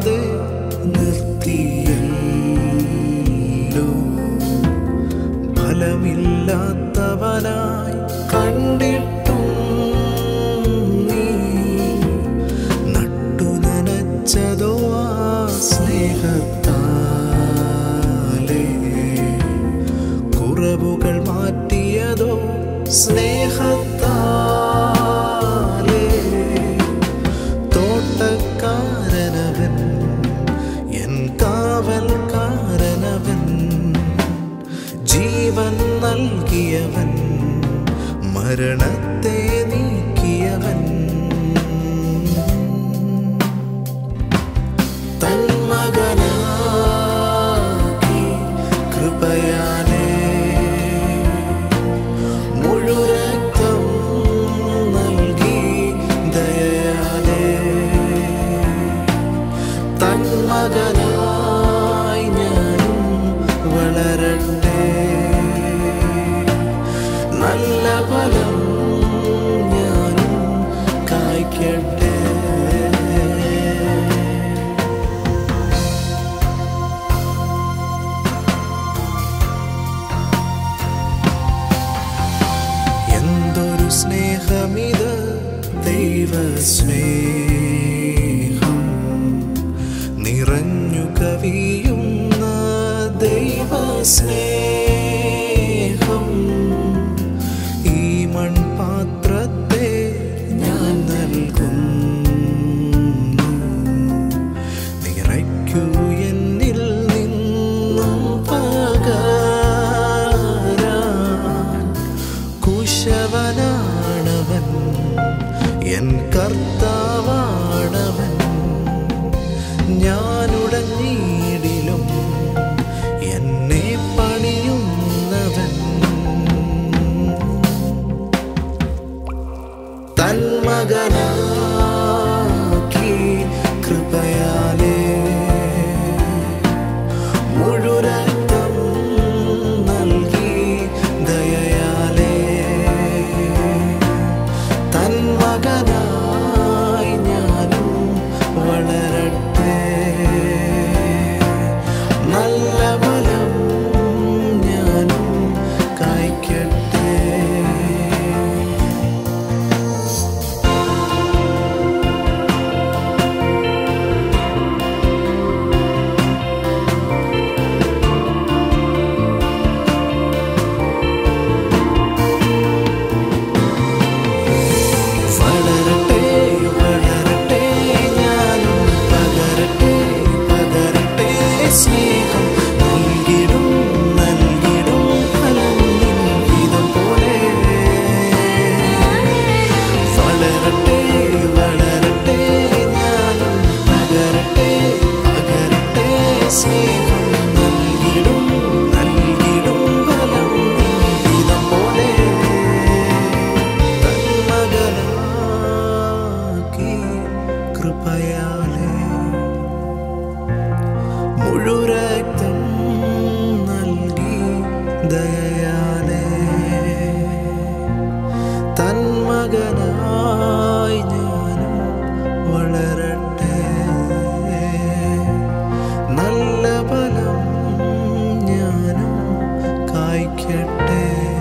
നിർത്താതെ നിർത്തിയല്ലോ ഫലമില്ലാത്തവനായി കണ്ടിട്ടും നീ നട്ടു നനച്ചതോ ആ സ്നേഹത്താലേ കുറവുകൾ മാറ്റിയതോ സ്നേഹത്താലേ തോട്ടക്കാരനവൻ എൻ കാവൽക്കാരനവൻ ജീവൻ നൽകിയവൻ മരണത്തെ നീക്കിയവൻ തന്മകനാക്കി കൃപയാലേ മുഴുരക്തം നൽകി ദയയാലേ തന്മകനായി ഞാനും വളരട്ടെ നല്ല ഫലം ഞാനും കായ്ക്കട്ടെ എന്തൊരു സ്നേഹമിത് ദൈവ സ്നേഹം നിറഞ്ഞു കവിയുന്ന ദൈവ സ്നേഹം ഈ മൺപാത്രത്തെ ഞാൻ നൽകുന്നു നിറയ്ക്കൂ എന്നിൽ നിന്നും പകരാൻ കുശവനാണവൻ എൻ കർത്താവാണവൻ ഞാനുടഞ്ഞീടിലും എന്നെ പണിയുന്നവൻ തന്മകനാക്കി കൃപയാലേ മുഴുരക്തം നൽകി ദയയാലേ തന്മകനായി ഞാനും വളരട്ടെ നല്ല ഫലം ഞാനും കായ്ക്കട്ടെ വളരട്ടെ വളരട്ടെ ഞാനും പകരട്ടെ പകരട്ടെ സ്നേഹം നൽകിടും നൽകിടും ഫലം നിൻ വിധം പോലെ വളരട്ടെ വളരട്ടെ ഞാനും പകരട്ടെ പകരട്ടെ സ്നേഹം നൽകിടും നൽകിടും ഫലം നിൻ വിധം പോലെ തന്മകനാക്കി കൃപയാലേ മുഴുരക്തം നൽകി ദയയാലേ തന്മകനായി ഞാനും വളരട്ടെ നല്ല ഫലം ഞാനും കായ്ക്കട്ടെ